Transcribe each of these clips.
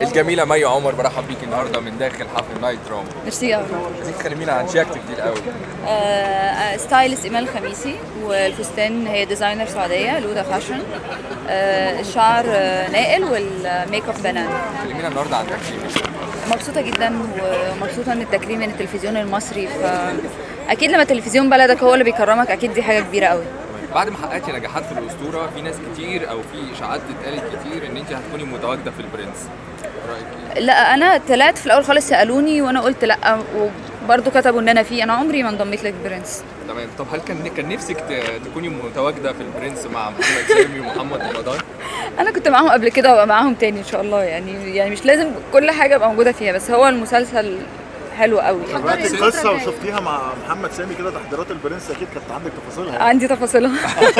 الجميله مي عمر برحب بيك النهارده من داخل حفل نايت روم ميرسي قوي عايزين تكلمينا عن شياكتك دي الاول آه، ستايلست ايمان الخميسي والفستان هي ديزاينر سعوديه لودا فاشن آه، الشعر آه، نائل والميك اب بنان كلمينا النهارده عن تكريمك مبسوطه جدا ومبسوطه ان التكريم من التلفزيون المصري فاكيد لما التلفزيون بلدك هو اللي بيكرمك اكيد دي حاجه كبيره قوي بعد ما حققتي نجاحات في الاسطوره في ناس كتير او في اشاعات اتقالت كتير ان انت هتكوني متواجده في البرنس رايك ايه؟ لا انا طلعت في الاول خالص سالوني وانا قلت لا وبرضه كتبوا ان انا فيه انا عمري ما انضميت للبرنس تمام طب هل كان كان نفسك ت- تكوني متواجده في البرنس مع محمد سامي ومحمد رمضان؟ انا كنت معاهم قبل كده وابقى معاهم تاني ان شاء الله يعني يعني مش لازم كل حاجه ابقى موجوده فيها بس هو المسلسل حلو قوي يعني. تابعتي القصه وشفتيها مع محمد سامي كده تحضيرات البرنس اكيد كانت عندك تفاصيلها عندي تفاصيلها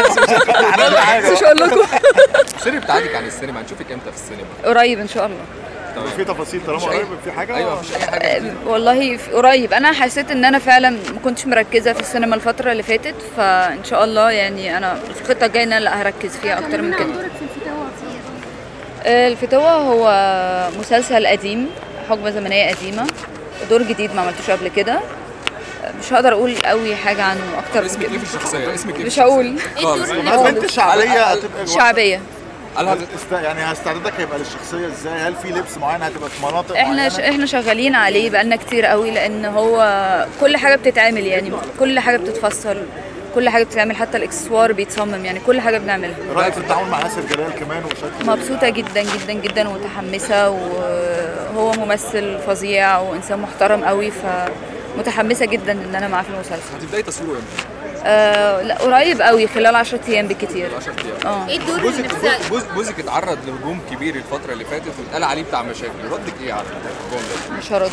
بس مش هقول لكم السر بتاعتك عن السينما هنشوفك امتى في السينما؟ قريب ان شاء الله في تفاصيل طالما مفيش أي- قريب في حاجه ايوه مفيش اي حاجه جديدة. والله في قريب انا حسيت ان انا فعلا ما كنتش مركزه في السينما الفتره اللي فاتت فان شاء الله يعني انا في الخطه الجايه ان انا لا هركز فيها اكتر من كده دورك في الفتاوى في آه، الفتوة هو مسلسل قديم حقبة زمنية قديمة دور جديد ما عملتوش قبل كده آه، مش هقدر اقول قوي حاجة عنه اكتر من اسمك ايه كده في الشخصيه؟ اسمك ايه في مش الشخصية؟ هقول خالص هل بنت شعبيه هتبقى شعبية هل هت- است... يعني استعدادك هيبقى للشخصيه ازاي هل في لبس معين هتبقى في مناطق احنا معينه ش... احنا شغالين عليه بقالنا كتير قوي لان هو كل حاجة بتتعمل يعني كل حاجة بتتفصل كل حاجة بتتعمل حتى الاكسسوار بيتصمم يعني كل حاجة بنعملها رايك في التعاون مع ياسر جلال كمان وشكل مبسوطة جدا جدا جدا ومتحمسة وهو ممثل فظيع وإنسان محترم قوي فمتحمسة جدا إن أنا معاه في المسلسل هتبداي تصويره امتى؟ آه لا قريب قوي خلال 10 أيام بالكتير 10 ايام اه ايه الدور اللي جوزك نفسك جوز- جوزك اتعرض لهجوم كبير الفتره اللي فاتت واتقال عليه بتاع مشاكل ردك ايه على الهجوم ده؟ مش هرد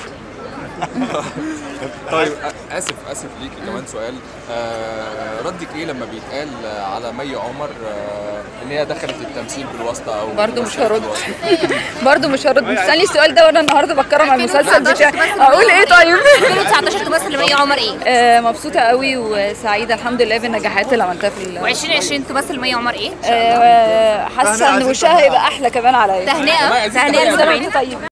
طيب أ- اسف اسف ليكي كمان سؤال آه ردك ايه لما بيتقال على مي عمر آه ان هي دخلت التمثيل بالواسطه او برضه مش ممثلة هرد. بالواسطة؟ برضه مش هرد بتسألني السؤال ده وأنا النهاردة بتكرم على المسلسل بتاعي أقول إيه طيب 2019 تمثل لمي عمر ايه؟ آه مبسوطة قوي وسعيدة الحمد لله بالنجاحات اللي عملتها في ال- و2020 تمثل لمي عمر ايه؟ آه، حاسة إن وشها هيبقى أحلى كمان عليا تهنئه عايزين تهنئه تهنئة. للمتابعين طيب